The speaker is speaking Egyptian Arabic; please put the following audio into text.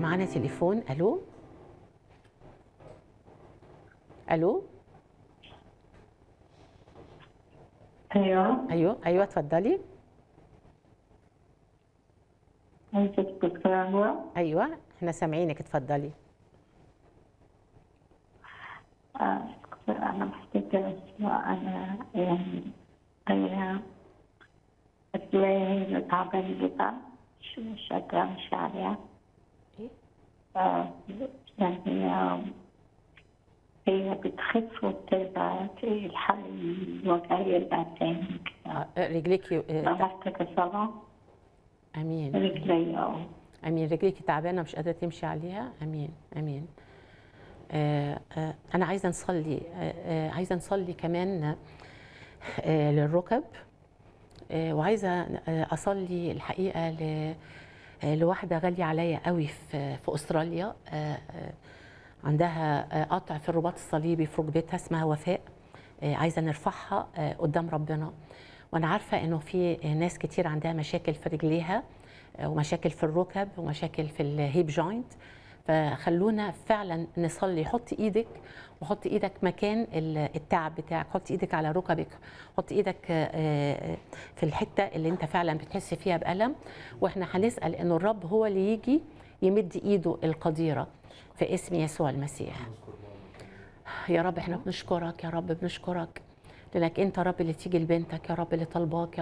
معانا تليفون الو الو ايوه ايوه ايوه اتفضلي انت دكتورة نورة ايوه احنا سامعينك اتفضلي آه، دكتورة انا محتاجة اسمع انا يعني انا رجلي تعبانة جدا شو مش قادرة امشي عليها ايه آه، يعني آه، هي بتخف وبترجع الحل الوجع يرجع تاني كده آه، رجليكي آه، محتاجة صلاة امين رجلي اه امين رجليكي تعبانه مش قادره تمشي عليها امين امين آه آه انا عايزه نصلي آه آه عايزه نصلي كمان آه للركب آه وعايزه آه اصلي الحقيقه ل آه، لواحده غاليه عليا قوي في في استراليا آه آه عندها آه، قطع في الرباط الصليبي في ركبتها اسمها وفاء آه، عايزه نرفعها آه، قدام ربنا وانا عارفه انه في ناس كتير عندها مشاكل في رجليها آه، ومشاكل في الركب ومشاكل في الهيب جوينت فخلونا فعلا نصلي حط ايدك وحط ايدك مكان ال- التعب بتاعك حط ايدك على ركبك حط ايدك آه، آه، في الحته اللي انت فعلا بتحس فيها بالم واحنا هنسال انه الرب هو اللي يجي يمد ايده القديره في اسم يسوع المسيح يا رب احنا بنشكرك يا رب بنشكرك لانك انت رب اللي تيجي لبنتك يا رب اللي طلباك يا